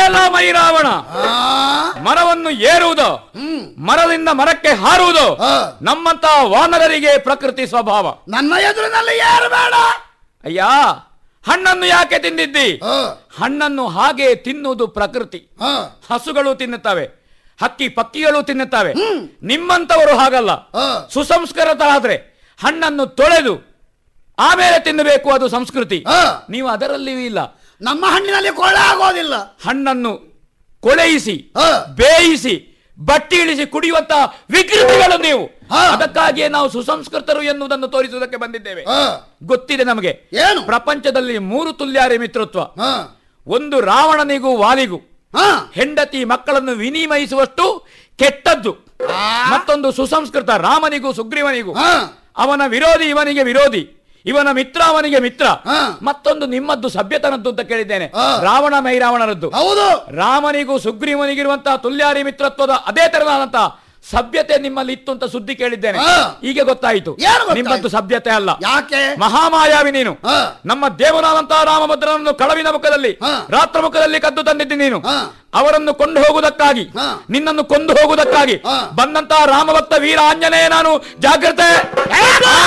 ಏಲ ಮೈ ರಾವಣ ಆ, ಮರವನ್ನು ಏರುವುದು ಹ್ಮ್ ಮರದಿಂದ ಮರಕ್ಕೆ ಹಾರುವುದು ಆ, ನಮ್ಮಂತ ವಾನರರಿಗೆ ಪ್ರಕೃತಿ ಸ್ವಭಾವ ನನ್ನ ಎದುರಿನಲ್ಲಿ ಯಾರು ಬೇಡ ಅಯ್ಯ ಹಣ್ಣನ್ನು ಯಾಕೆ ತಿಂದಿದ್ದಿ ಆ, ಹಣ್ಣನ್ನು ಹಾಗೆ ತಿನ್ನುವುದು ಪ್ರಕೃತಿ ಆ, ಹಸುಗಳು ತಿನ್ನುತ್ತವೆ ಹಕ್ಕಿ ಪಕ್ಕಿಗಳು ತಿನ್ನುತ್ತವೆ ನಿಮ್ಮಂತವರು ಹಾಗಲ್ಲ ಆ, ಸುಸಂಸ್ಕೃತರಾದ್ರೆ ಹಣ್ಣನ್ನು ತೊಳೆದು ಆಮೇಲೆ ತಿನ್ನಬೇಕು ಅದು ಸಂಸ್ಕೃತಿ ಆ. ನೀವು ಅದರಲ್ಲಿಯೂ ಇಲ್ಲ ನಮ್ಮ ಹಣ್ಣಿನಲ್ಲಿ ಕೊಳ್ಳೆ ಆಗೋದಿಲ್ಲ ಹಣ್ಣನ್ನು ಕೊಳೆಯಿಸಿ ಆ, ಬೇಯಿಸಿ ಬಟ್ಟಿ ಇಳಿಸಿ ಕುಡಿಯುವಂತ ವಿಕೃತಿಗಳು ನೀವು ಹಾ. ಅದಕ್ಕಾಗಿಯೇ ನಾವು ಸುಸಂಸ್ಕೃತರು ಎನ್ನುವುದನ್ನು ತೋರಿಸುವುದಕ್ಕೆ ಬಂದಿದ್ದೇವೆ ಆ, ಗೊತ್ತಿದೆ ನಮಗೆ ಏನು ಪ್ರಪಂಚದಲ್ಲಿ ಮೂರು ತುಲ್ಯಾರಿ ಮಿತ್ರತ್ವ ಆ, ಒಂದು ರಾವಣನಿಗೂ ವಾಲಿಗೂ ಆ, ಹೆಂಡತಿ ಮಕ್ಕಳನ್ನು ವಿನಿಮಯಿಸುವಷ್ಟು ಕೆಟ್ಟದ್ದು ಮತ್ತೊಂದು ಸುಸಂಸ್ಕೃತ ರಾಮನಿಗೂ ಸುಗ್ರೀವನಿಗೂ ಆ, ಅವನ ವಿರೋಧಿ ಇವನಿಗೆ ವಿರೋಧಿ ಇವನ ಮಿತ್ರ ಅವನಿಗೆ ಮಿತ್ರ ಹಾ. ಮತ್ತೊಂದು ನಿಮ್ಮದ್ದು ಸಭ್ಯತನದ್ದು ಅಂತ ಕೇಳಿದ್ದೇನೆ ಹಾ. ರಾವಣ ಮೈರಾವಣರದ್ದು ಹೌದು ರಾಮನಿಗೂ ಸುಗ್ರೀವನಿಗಿರುವಂತಹ ತುಲ್ಯಾರಿ ಮಿತ್ರತ್ವದ ಅದೇ ತರನಾದಂತಹ ಸಭ್ಯತೆ ನಿಮ್ಮಲ್ಲಿ ಇತ್ತು ಅಂತ ಸುದ್ದಿ ಕೇಳಿದ್ದೇನೆ ಹಾ. ಈಗ ಗೊತ್ತಾಯಿತು ಏನು ಗೊತ್ತಾಯ್ತು? ನಿಮ್ಮದ್ದು ಸಭ್ಯತೆ ಅಲ್ಲ ಯಾಕೆ ಮಹಾಮಾಯಾವಿ ನೀನು ಹಾ. ನಮ್ಮ ದೇವನಾದಂತಹ ರಾಮಭದ್ರನನ್ನು ಕಳವಿನ ಮುಖದಲ್ಲಿ ಹಾ. ರಾತ್ರ ಮುಖದಲ್ಲಿ ಕದ್ದು ತಂದಿದ್ದಿ ನೀನು ಹಾ. ಅವರನ್ನು ಕೊಂಡು ಹೋಗುವುದಕ್ಕಾಗಿ ಹಾ. ನಿನ್ನನ್ನು ಕೊಂದು ಹೋಗುವುದಕ್ಕಾಗಿ ಹಾ. ಬಂದಂತಹ ರಾಮಭಕ್ತ ವೀರ ಆಂಜನೇಯ ನಾನು ಜಾಗ್ರತೆ